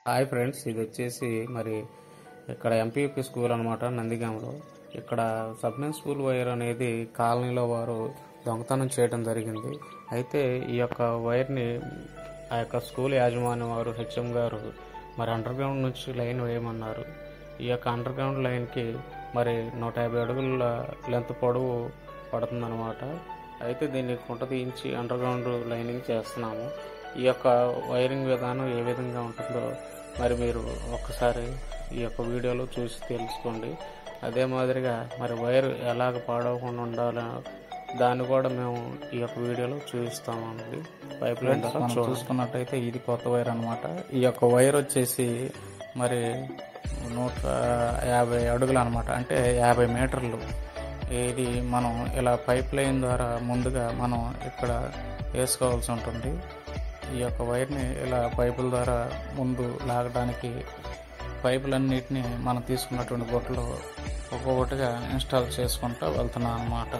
Hi friends ఇది వచ్చేసి మరి ఇక్కడ ఎంపీపీ స్కూల్ అనమాట నందిగాంలో ఇక్కడ సబ్నెన్ స్కూల్ వైర్ అనేది కాలనీలో వారు దొంగతనం చేయడం జరిగింది అయితే ఈ యొక్క వైర్ని ఆ యొక్క స్కూల్ యాజమాన్యం వారు హెచ్ఎం గారు మరి అండర్ గ్రౌండ్ నుంచి లైన్ వేయమన్నారు ఈ యొక్క అండర్ గ్రౌండ్ లైన్కి మరి నూట యాభై అడుగుల లెంత్ పొడవు పడుతుందన్నమాట అయితే దీన్ని కుంట తీయించి అండర్ గ్రౌండ్ లైనింగ్ చేస్తున్నాము ఈ యొక్క వైరింగ్ విధానం ఏ విధంగా ఉంటుందో మరి మీరు ఒక్కసారి ఈ యొక్క వీడియోలో చూసి తెలుసుకోండి అదే మాదిరిగా మరి వైర్ ఎలాగ పాడవకుండా ఉండాలో దాన్ని కూడా మేము ఈ యొక్క వీడియోలో చూపిస్తామండి పైప్ లైన్ ద్వారా మనం చూడండి. చూసుకున్నట్టయితే ఇది కొత్త వైర్ అన్నమాట ఈ యొక్క వైర్ వచ్చేసి మరి నూట యాభై అడుగులు అనమాట అంటే యాభై మీటర్లు ఇది మనం ఇలా పైప్ లైన్ ద్వారా ముందుగా మనం ఇక్కడ వేసుకోవాల్సి ఉంటుంది ఈ యొక్క వైర్ని ఇలా పైపుల ద్వారా ముందు లాగడానికి పైపులన్నిటిని మనం తీసుకున్నటువంటి బొట్టలో ఒక్కొక్కటిగా ఇన్స్టాల్ చేసుకుంటూ వెళ్తున్నాం అన్నమాట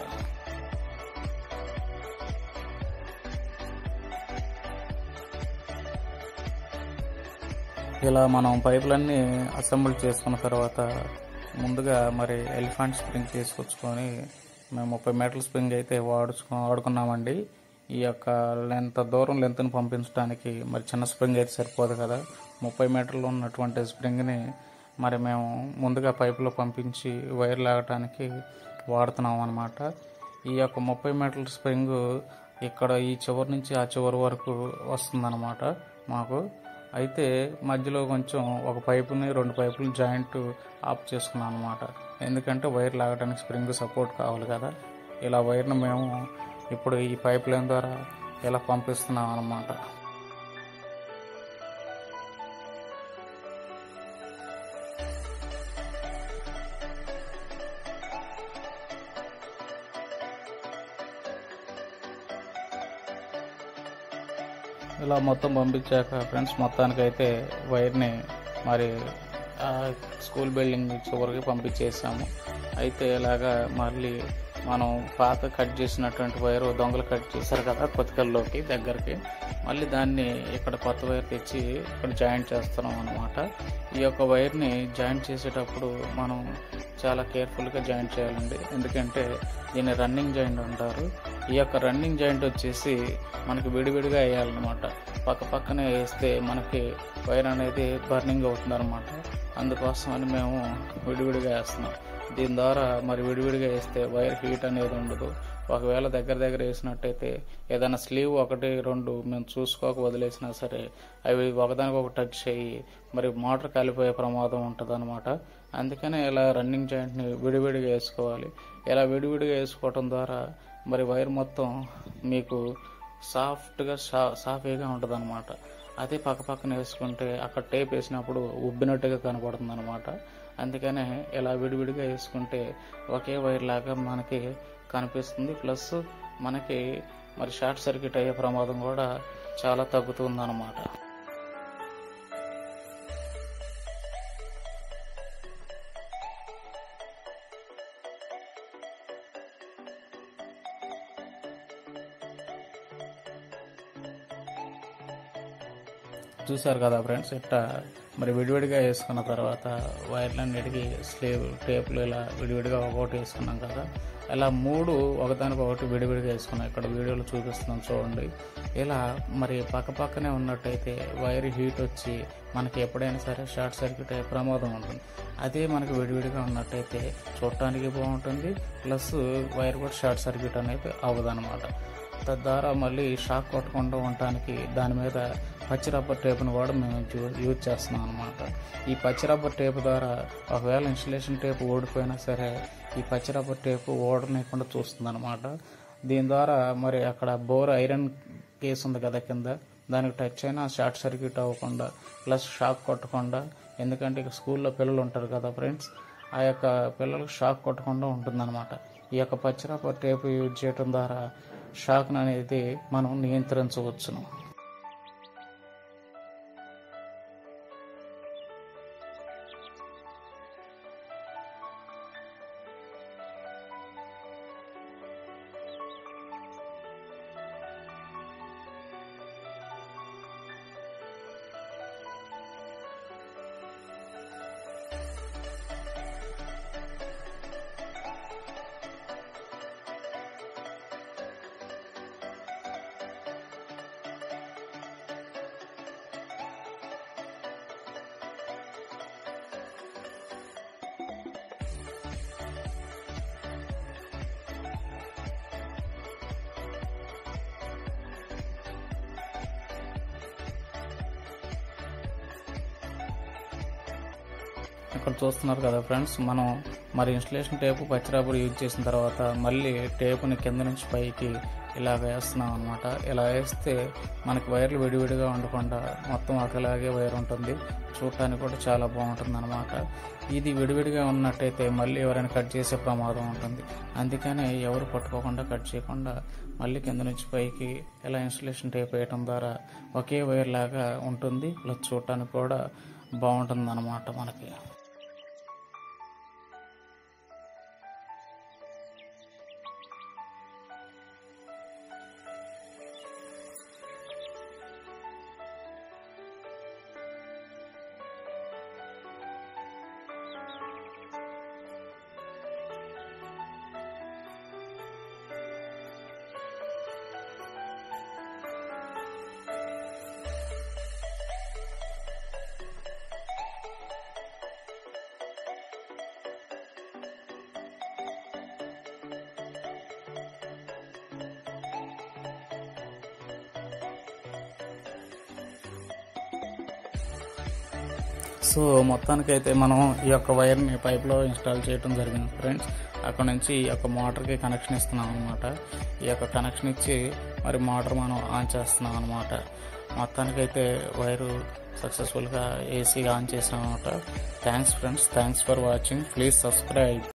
ఇలా మనం పైపులన్నీ అసెంబుల్ చేసుకున్న తర్వాత ముందుగా మరి ఎలిఫెంట్ స్ప్రింగ్ తీసుకొచ్చుకొని మేము ముప్పై మీటర్ల స్ప్రింగ్ అయితే వాడుచుకో వాడుకున్నామండి ఈ యొక్క లెంత్ దూరం లెంత్ని పంపించడానికి మరి చిన్న స్ప్రింగ్ అయితే సరిపోదు కదా ముప్పై మీటర్లు ఉన్నటువంటి స్ప్రింగ్ని మరి మేము ముందుగా పైపులో పంపించి వైర్ లాగటానికి వాడుతున్నాం అనమాట ఈ యొక్క ముప్పై మీటర్ల స్ప్రింగ్ ఇక్కడ ఈ చివరి నుంచి ఆ చివరి వరకు వస్తుందన్నమాట మాకు అయితే మధ్యలో కొంచెం ఒక పైపుని రెండు పైపులు జాయింట్ ఆఫ్ చేసుకున్నాం అనమాట ఎందుకంటే వైర్ లాగడానికి స్ప్రింగ్ సపోర్ట్ కావాలి కదా ఇలా వైర్ను మేము ఇప్పుడు ఈ పైప్ లైన్ ద్వారా ఇలా పంపిస్తున్నాం అనమాట ఇలా మొత్తం పంపించాక ఫ్రెండ్స్ మొత్తానికైతే వైర్ని మరి ఆ స్కూల్ బిల్డింగ్ చివరికి పంపించేసాము అయితే ఇలాగా మళ్ళీ మనం పాత కట్ చేసినటువంటి వైర్ దొంగలు కట్ చేశారు కదా కొత్తకల్లోకి దగ్గరికి మళ్ళీ దాన్ని ఇక్కడ కొత్త వైర్ తెచ్చి ఇక్కడ జాయింట్ చేస్తున్నాం అనమాట ఈ యొక్క వైర్ని జాయింట్ చేసేటప్పుడు మనం చాలా కేర్ఫుల్గా జాయింట్ చేయాలండి ఎందుకంటే దీన్ని రన్నింగ్ జాయింట్ అంటారు ఈ యొక్క రన్నింగ్ జాయింట్ వచ్చేసి మనకి విడివిడిగా వేయాలన్నమాట పక్క పక్కనే వేస్తే మనకి వైర్ అనేది బర్నింగ్ అవుతుంది అనమాట అందుకోసం అని మేము విడివిడిగా వేస్తున్నాం దీని ద్వారా మరి విడివిడిగా వేస్తే వైర్ హీట్ అనేది ఉండదు ఒకవేళ దగ్గర దగ్గర వేసినట్టయితే ఏదైనా స్లీవ్ ఒకటి రెండు మేము చూసుకోక వదిలేసినా సరే అవి ఒకదానికి టచ్ అయ్యి మరి మోటార్ కాలిపోయే ప్రమాదం ఉంటుంది అనమాట అందుకనే ఇలా రన్నింగ్ జాయింట్ని విడివిడిగా వేసుకోవాలి ఇలా విడివిడిగా వేసుకోవటం ద్వారా మరి వైర్ మొత్తం మీకు సాఫ్ట్గా సా సాఫీగా ఉంటుంది అనమాట అదే పక్క పక్కన వేసుకుంటే అక్కడ టేప్ వేసినప్పుడు ఉబ్బినట్టుగా కనపడుతుంది అనమాట అందుకనే ఇలా విడివిడిగా వేసుకుంటే ఒకే వైర్ లాగా మనకి కనిపిస్తుంది ప్లస్ మనకి మరి షార్ట్ సర్క్యూట్ అయ్యే ప్రమాదం కూడా చాలా తగ్గుతుంది అనమాట చూశారు కదా ఫ్రెండ్స్ ఇట్లా మరి విడివిడిగా వేసుకున్న తర్వాత వైర్లన్నిటికీ స్లీవ్ టేపులు ఇలా విడివిడిగా ఒకటి వేసుకున్నాం కదా ఇలా మూడు ఒకదానికి ఒకటి విడివిడిగా వేసుకున్నాం ఇక్కడ వీడియోలో చూపిస్తున్నాం చూడండి ఇలా మరి పక్క పక్కనే ఉన్నట్టయితే వైర్ హీట్ వచ్చి మనకి ఎప్పుడైనా సరే షార్ట్ సర్క్యూట్ అయ్యే ప్రమాదం ఉంటుంది అదే మనకి విడివిడిగా ఉన్నట్టయితే చూడటానికి బాగుంటుంది ప్లస్ వైర్ కూడా షార్ట్ సర్క్యూట్ అనేది అవ్వదన్నమాట తద్వారా మళ్ళీ షాక్ కొట్టకుండా ఉండటానికి దాని మీద పచ్చి రబ్బర్ టేప్ను కూడా మేము యూ- యూజ్ చేస్తున్నాం అనమాట ఈ పచ్చి రబ్బర్ టేప్ ద్వారా ఒకవేళ ఇన్సులేషన్ టేప్ ఓడిపోయినా సరే ఈ పచ్చి రబ్బర్ టేప్ ఓడనీయకుండా చూస్తుంది అనమాట దీని ద్వారా మరి అక్కడ బోర్ ఐరన్ కేసు ఉంది కదా కింద దానికి టచ్ అయినా షార్ట్ సర్క్యూట్ అవ్వకుండా ప్లస్ షాక్ కొట్టకుండా ఎందుకంటే ఇక స్కూల్లో పిల్లలు ఉంటారు కదా ఫ్రెండ్స్ ఆ యొక్క పిల్లలకు షాక్ కొట్టకుండా ఉంటుందన్నమాట ఈ యొక్క పచ్చి రబ్బర్ టేప్ యూజ్ చేయడం ద్వారా షాక్ అనేది మనం నియంత్రించవచ్చును ఇక్కడ చూస్తున్నారు కదా ఫ్రెండ్స్ మనం మరి ఇన్స్టలేషన్ టేపు పచ్చిరాబుడు యూజ్ చేసిన తర్వాత మళ్ళీ టేపుని కింద నుంచి పైకి ఇలా వేస్తున్నాం అనమాట ఇలా వేస్తే మనకి వైర్లు విడివిడిగా ఉండకుండా మొత్తం ఒకలాగే వైర్ ఉంటుంది చూడటానికి కూడా చాలా బాగుంటుంది అనమాట ఇది విడివిడిగా ఉన్నట్టయితే మళ్ళీ ఎవరైనా కట్ చేసే ప్రమాదం ఉంటుంది అందుకనే ఎవరు పట్టుకోకుండా కట్ చేయకుండా మళ్ళీ కింద నుంచి పైకి ఇలా ఇన్సులేషన్ టేప్ వేయటం ద్వారా ఒకే వైర్ లాగా ఉంటుంది ప్లస్ చూడటానికి కూడా బాగుంటుంది అనమాట మనకి సో మొత్తానికైతే మనం ఈ యొక్క వైర్ని పైప్లో ఇన్స్టాల్ చేయడం జరిగింది ఫ్రెండ్స్ అక్కడ నుంచి ఈ యొక్క మోటార్కి కనెక్షన్ ఇస్తున్నాం అనమాట ఈ యొక్క కనెక్షన్ ఇచ్చి మరి మోటార్ మనం ఆన్ చేస్తున్నాం అనమాట మొత్తానికైతే వైరు సక్సెస్ఫుల్గా ఏసీ ఆన్ చేసాం అనమాట thanks friends thanks for watching please subscribe